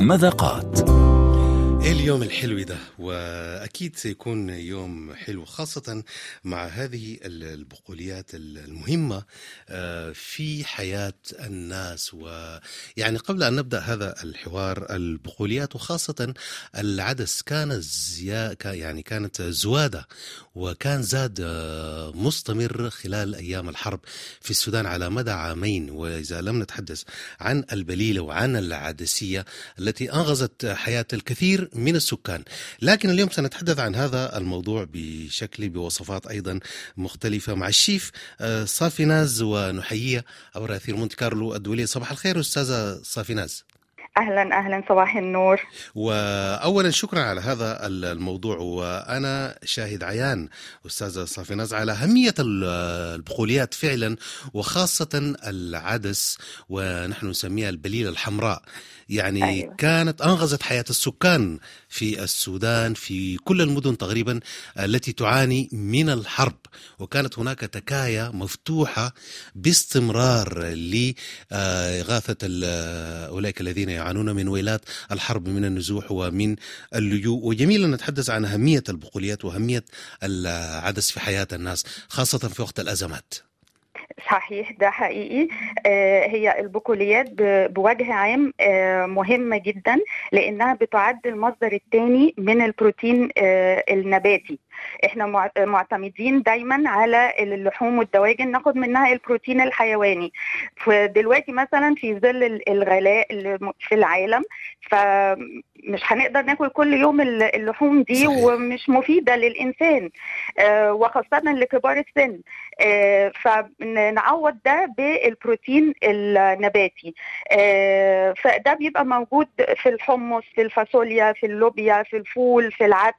المذاقات إيه اليوم الحلو ده واكيد سيكون يوم حلو خاصه مع هذه البقوليات المهمه آه، في حياه الناس ويعني قبل ان نبدا هذا الحوار البقوليات وخاصه العدس كان زيا يعني كانت زواده وكان زاد آه، مستمر خلال ايام الحرب في السودان على مدى عامين واذا لم نتحدث عن البليله وعن العدسيه التي انغزت حياه الكثير من السكان لكن اليوم سنتحدث عن هذا الموضوع بشكل بوصفات أيضا مختلفة مع الشيف آه، صافيناز ونحييها عبر أثير مونت كارلو الدولية صباح الخير أستاذة صافيناز اهلا اهلا صباح النور واولا شكرا على هذا الموضوع وانا شاهد عيان استاذه صافيناز على اهميه البقوليات فعلا وخاصه العدس ونحن نسميها البليله الحمراء يعني أيوة. كانت انغزت حياه السكان في السودان في كل المدن تقريبا التي تعاني من الحرب وكانت هناك تكايا مفتوحه باستمرار لاغاثه اولئك الذين يعانون من ويلات الحرب من النزوح ومن اللجوء وجميل ان نتحدث عن اهميه البقوليات واهميه العدس في حياه الناس خاصه في وقت الازمات صحيح ده حقيقي آه هي البقوليات بوجه عام آه مهمة جدا لأنها بتعد المصدر الثاني من البروتين آه النباتي احنا معتمدين دايما على اللحوم والدواجن ناخد منها البروتين الحيواني فدلوقتي مثلا في ظل الغلاء في العالم فمش هنقدر ناكل كل يوم اللحوم دي صحيح. ومش مفيده للانسان آه وخاصه لكبار السن آه فنعوض ده بالبروتين النباتي آه فده بيبقى موجود في الحمص في الفاصوليا في اللوبيا في الفول في العدس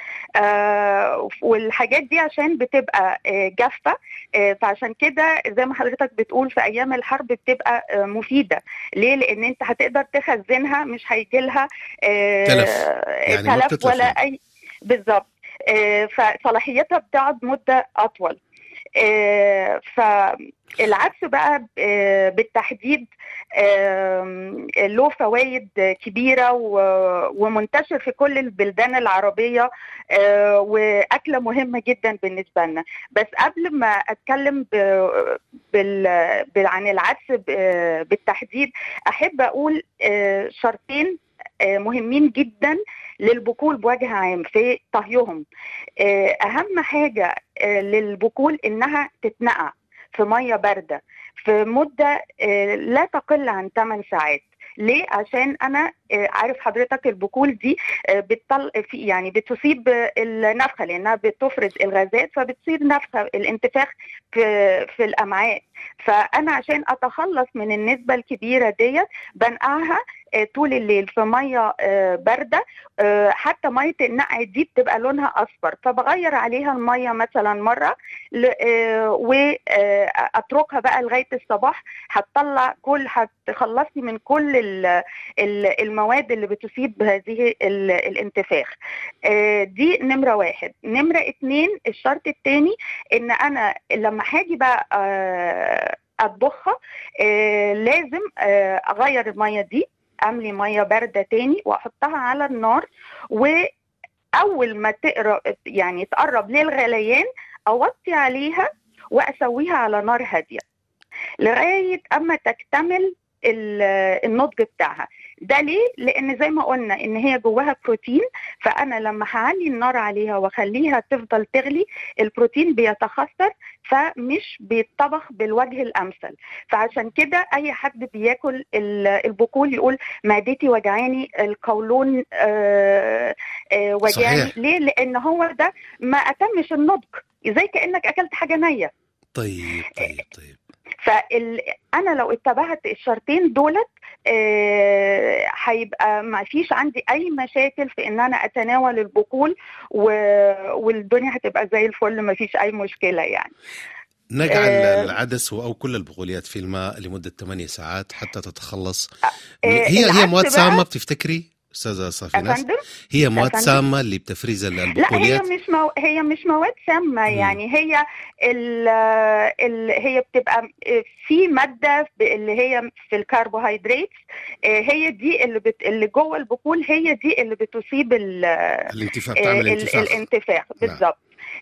آه والحاجات دي عشان بتبقى آه جافه آه فعشان كده زي ما حضرتك بتقول في ايام الحرب بتبقى آه مفيده ليه لان انت هتقدر تخزنها مش هيجي لها آه تلف يعني تلف ولا اي بالظبط آه فصلاحيتها بتقعد مده اطول آه فالعدس بقى آه بالتحديد له فوائد كبيرة ومنتشر في كل البلدان العربية وأكلة مهمة جدا بالنسبة لنا بس قبل ما أتكلم عن العدس بالتحديد أحب أقول شرطين مهمين جدا للبقول بوجه عام في طهيهم اهم حاجه للبقول انها تتنقع في ميه بارده في مده لا تقل عن 8 ساعات ليه عشان انا عارف حضرتك البقول دي بتطل في يعني بتصيب النفخه لانها بتفرز الغازات فبتصير نفخه الانتفاخ في في الامعاء فانا عشان اتخلص من النسبه الكبيره ديت بنقعها طول الليل في ميه بارده حتى ميه النقع دي بتبقى لونها اصفر فبغير عليها الميه مثلا مره واتركها بقى لغايه الصباح هتطلع كل هتخلصني من كل المواد اللي بتصيب هذه الانتفاخ دي نمره واحد نمره اتنين الشرط الثاني ان انا لما هاجي بقى اطبخها لازم اغير الميه دي املي ميه بارده تاني واحطها على النار واول ما تقرب يعني تقرب للغليان اوطي عليها واسويها على نار هاديه لغايه اما تكتمل النضج بتاعها ده ليه؟ لان زي ما قلنا ان هي جواها بروتين فانا لما هعلي النار عليها واخليها تفضل تغلي البروتين بيتخثر فمش بيتطبخ بالوجه الامثل فعشان كده اي حد بياكل البقول يقول معدتي وجعاني القولون آآ آآ وجعاني صحيح. ليه؟ لان هو ده ما اتمش النضج زي كانك اكلت حاجه نيه طيب طيب طيب فانا لو اتبعت الشرطين دولت هيبقى آه ما فيش عندي اي مشاكل في ان انا اتناول البقول و... والدنيا هتبقى زي الفل ما فيش اي مشكله يعني نجعل آه العدس او كل البقوليات في الماء لمده 8 ساعات حتى تتخلص آه هي هي مواد سامه بتفتكري استاذه صافي افندم هي مواد أفندم؟ سامه اللي بتفريز لا هي البقوليات مش مو... هي مش مواد سامه مم. يعني هي ال... ال... هي بتبقى في ماده ب- اللي هي في الكربوهيدرات هي دي اللي بت... اللي جوه البقول هي دي اللي بتصيب ال... الانتفاخ تعمل ال- انتفاخ الانتفاخ بالظبط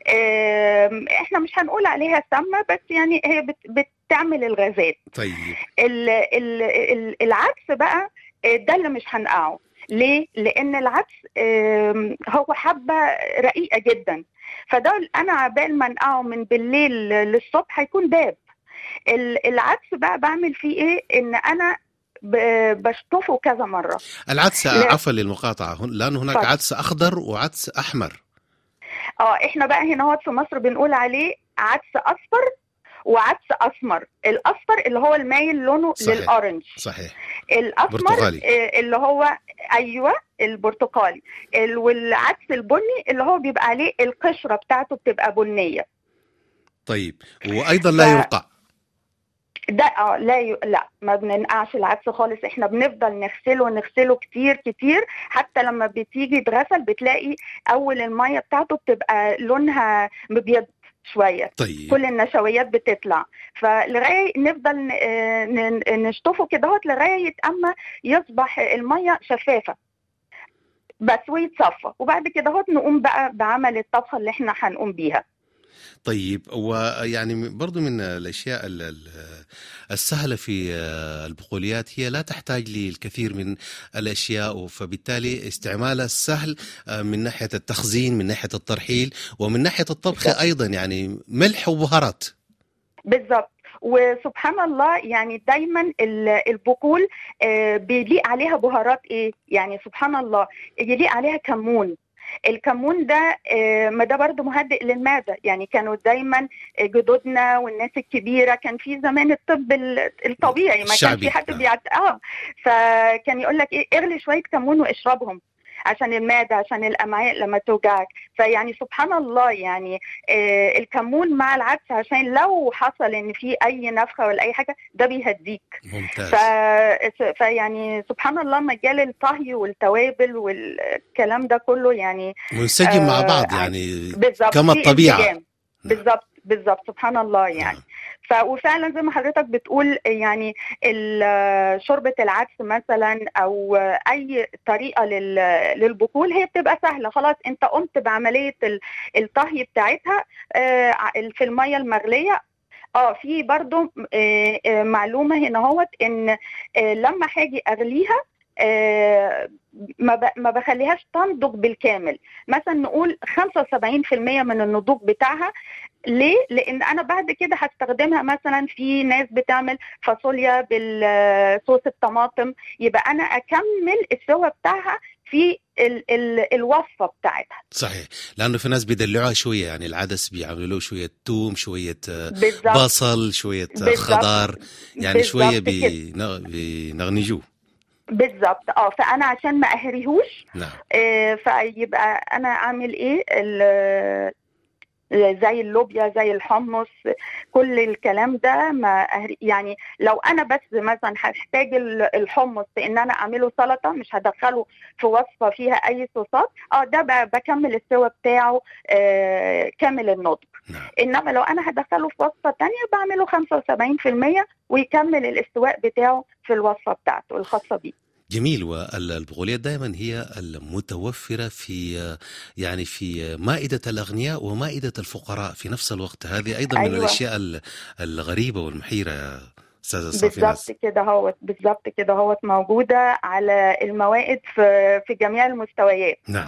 آم، احنا مش هنقول عليها سامه بس يعني هي بت... بتعمل الغازات طيب ال- ال- ال- العدس بقى آه، ده اللي مش هنقعه ليه؟ لأن العدس آم، هو حبة رقيقة جدا فده أنا عبال ما انقعه من بالليل للصبح هيكون داب ال- العدس بقى بعمل فيه إيه؟ إن أنا ب- بشطفه كذا مرة العدس لا. عفوا للمقاطعه هن- لان هناك اتفضل. عدس اخضر وعدس احمر اه احنا بقى هنا هو في مصر بنقول عليه عدس اصفر وعدس اسمر الاصفر اللي هو المايل لونه صحيح. للاورنج صحيح الاسمر برتقالي. آه، اللي هو ايوه البرتقالي ال- والعدس البني اللي هو بيبقى عليه القشره بتاعته بتبقى بنيه طيب وايضا لا ف- ينقع ده اه لا ي... لا ما بننقعش العدس خالص احنا بنفضل نغسله نغسله كتير كتير حتى لما بتيجي يتغسل بتلاقي اول الميه بتاعته بتبقى لونها مبيض شويه طيب كل النشويات بتطلع فلغايه نفضل ن- آه، ن- نشطفه كده اهوت لغايه اما يصبح الميه شفافه بس ويتصفى وبعد كده اهوت نقوم بقى بعمل الطبخه اللي احنا هنقوم بيها طيب ويعني برضو من الاشياء ال- ال- السهله في البقوليات هي لا تحتاج للكثير من الاشياء فبالتالي استعمالها سهل من ناحيه التخزين من ناحيه الترحيل ومن ناحيه الطبخ بالضبط. ايضا يعني ملح وبهارات بالظبط وسبحان الله يعني دايما ال- البقول آه، بيليق عليها بهارات ايه يعني سبحان الله يليق عليها كمون الكمون ده آه، ما ده برضه مهدئ للمعده يعني كانوا دايما جدودنا والناس الكبيره كان في زمان الطب ال- الطبيعي ما كانش الشعبي، في حد نعم. بيعت اه فكان يقول لك ايه اغلي شويه كمون واشربهم عشان المعده عشان الامعاء لما توجعك فيعني سبحان الله يعني آه، الكمون مع العدس عشان لو حصل ان في اي نفخه ولا اي حاجه ده بيهديك ممتاز ف... فيعني سبحان الله مجال الطهي والتوابل والكلام ده كله يعني منسجم مع آه، بعض يعني بالظبط كما في الطبيعة. انسجام. بالظبط بالظبط سبحان الله يعني ف... وفعلا زي ما حضرتك بتقول يعني ال- شوربه العدس مثلا او اي طريقه لل... للبقول هي بتبقى سهله خلاص انت قمت بعمليه ال- الطهي بتاعتها آه، في الميه المغليه اه في برضو آه، آه، معلومه هنا اهوت ان آه، لما هاجي اغليها آه، ما ب- ما بخليهاش تنضج بالكامل مثلا نقول 75% من النضوج بتاعها ليه؟ لان انا بعد كده هستخدمها مثلا في ناس بتعمل فاصوليا بالصوص الطماطم يبقى انا اكمل السوا بتاعها في ال ال الوصفه بتاعتها صحيح لانه في ناس بيدلعوها شويه يعني العدس بيعملوا له شويه توم شويه آه، بالظبط بصل شويه آه، بالظبط. خضار يعني شويه بالظبط كده. بينغ- بينغنجوه بالظبط اه فانا عشان ما اهريهوش نعم آه، فيبقى انا اعمل ايه ال- زي اللوبيا زي الحمص كل الكلام ده ما أهري يعني لو انا بس مثلا هحتاج ال- الحمص في ان انا اعمله سلطه مش هدخله في وصفه فيها اي صوصات اه ده ب- بكمل السوا بتاعه آه، كامل النضج نعم انما لو انا هدخله في وصفه تانية بعمله 75% ويكمل الاستواء بتاعه في الوصفه بتاعته الخاصه بيه جميل والبقوليات دائما هي المتوفرة في يعني في مائدة الأغنياء ومائدة الفقراء في نفس الوقت هذه أيضا من أيوة. الأشياء ال- الغريبة والمحيرة يا أستاذة صافيناس بالظبط كده هوت بالظبط كده هوت موجوده على الموائد في في جميع المستويات نعم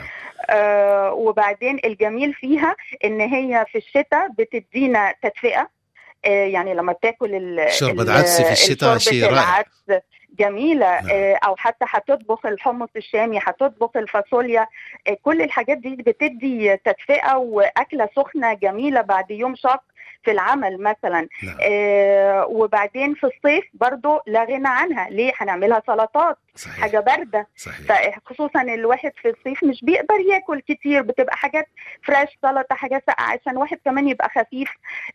آه وبعدين الجميل فيها ان هي في الشتاء بتدينا تدفئه آه يعني لما بتاكل ال- شوربة ال- عدس في الشتاء الشوربة شيء رائع. العدس جميله نعم. آه او حتى هتطبخ الحمص الشامي هتطبخ الفاصوليا آه كل الحاجات دي بتدي تدفئه واكله سخنه جميله بعد يوم شاق في العمل مثلا نعم آه وبعدين في الصيف برضو لا غنى عنها ليه هنعملها سلطات صحيح حاجه بارده صحيح فخصوصا الواحد في الصيف مش بيقدر ياكل كتير بتبقى حاجات فريش سلطه حاجه ساقعه عشان واحد كمان يبقى خفيف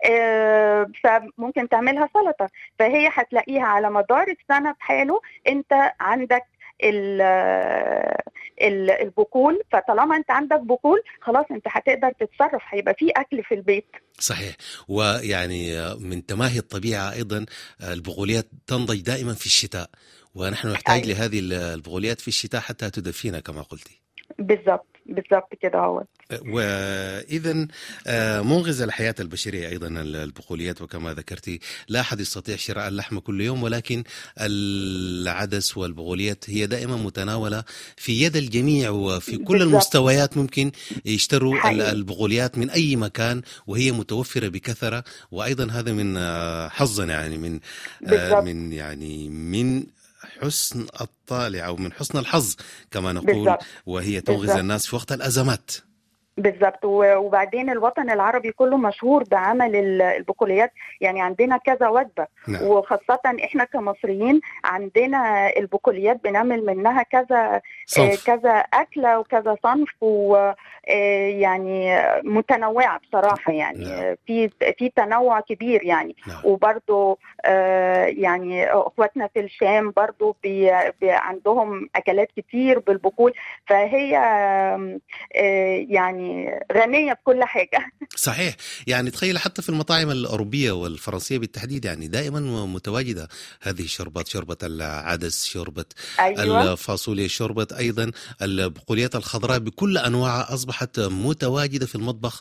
آه، فممكن تعملها سلطه فهي هتلاقيها على مدار السنه بحاله انت عندك ال- ال- البقول فطالما انت عندك بقول خلاص انت هتقدر تتصرف هيبقى في اكل في البيت صحيح ويعني من تماهي الطبيعة أيضا البقوليات تنضج دائما في الشتاء ونحن نحتاج أيوة. لهذه البقوليات في الشتاء حتى تدفينا كما قلتي بالظبط بالظبط كده هو وإذا منغزة الحياة البشرية أيضا البقوليات وكما ذكرتي لا أحد يستطيع شراء اللحم كل يوم ولكن العدس والبقوليات هي دائما متناولة في يد الجميع وفي كل بالضبط. المستويات ممكن يشتروا ال- حقيقي. البقوليات من أي مكان وهي متوفرة بكثرة وأيضا هذا من آه، حظنا يعني من آه، بالضبط. من يعني من حسن الطالع أو من حسن الحظ كما نقول بالظبط وهي تنغز بالظبط. الناس في وقت الأزمات بالظبط و- وبعدين الوطن العربي كله مشهور بعمل ال- البقوليات يعني عندنا كذا وجبه نعم وخاصه احنا كمصريين عندنا البقوليات بنعمل منها كذا آه، صنف كذا اكله وكذا صنف ويعني متنوعه بصراحه يعني نعم. آه، في في تنوع كبير يعني نعم وبرضه آه، يعني اخواتنا في الشام برضه بي بي عندهم اكلات كتير بالبقول فهي آم، آه، يعني غنيه بكل حاجه صحيح يعني تخيل حتى في المطاعم الأوروبية والفرنسية بالتحديد يعني دائما متواجدة هذه الشربات شوربة العدس شوربة ايوه الفاصوليا شوربة أيضا البقوليات الخضراء بكل أنواعها أصبحت متواجدة في المطبخ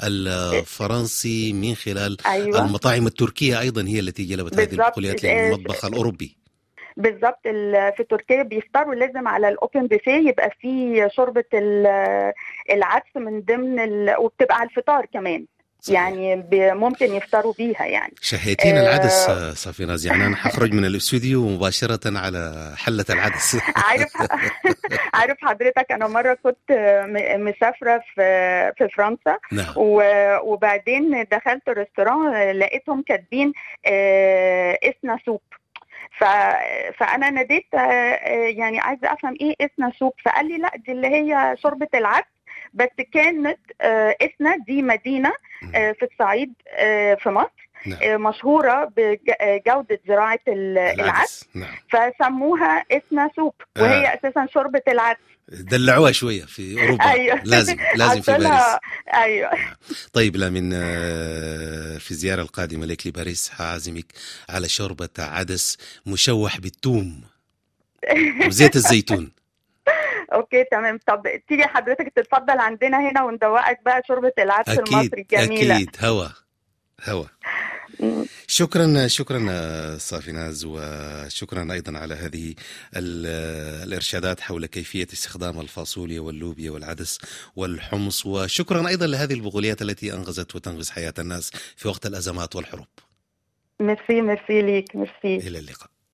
الفرنسي من خلال ايوه المطاعم التركية أيضا هي التي جلبت هذه بالضبط. البقوليات آه، للمطبخ الأوروبي بالظبط ال- في تركيا بيفطروا لازم على الاوبن بوفيه يبقى فيه شوربه ال- العدس من ضمن ال... وبتبقى على الفطار كمان صحيح. يعني ب- ممكن يفطروا بيها يعني شهيتين آه، العدس آه، صافيناز يعني أنا حخرج من الاستوديو مباشرة على حلة العدس عارف عارف حضرتك انا مره كنت م- مسافره في في فرنسا نعم و- وبعدين دخلت ريستوران لقيتهم كاتبين آه، اسنا سوب ف... فانا ناديت آه، آه، يعني عايزه افهم ايه اسنا سوب فقال لي لا دي اللي هي شوربه العدس بس كانت آه، اسنا دي مدينه آه، في الصعيد آه، في مصر نعم آه، مشهوره بجوده زراعه ال- العدس نعم فسموها اسنا سوب وهي آه. اساسا شوربه العدس دلعوها شوية في أوروبا ايوه لازم لازم في باريس عطلها- ايوه طيب لا من آه، في الزيارة القادمة لك لباريس حأعزمك على شوربة عدس مشوح بالثوم وزيت الزيتون اوكي تمام طب تيجي حضرتك تتفضل عندنا هنا وندوقك بقى شوربه العدس أكيد المصري الجميله أكيد هوا هوا مم. شكرا شكرا آه، صافيناز وشكرا ايضا على هذه ال- الارشادات حول كيفيه استخدام الفاصوليا واللوبيا والعدس والحمص وشكرا ايضا لهذه البقوليات التي انغزت وتنغز حياه الناس في وقت الازمات والحروب ميرسي ميرسي ليك ميرسي الى اللقاء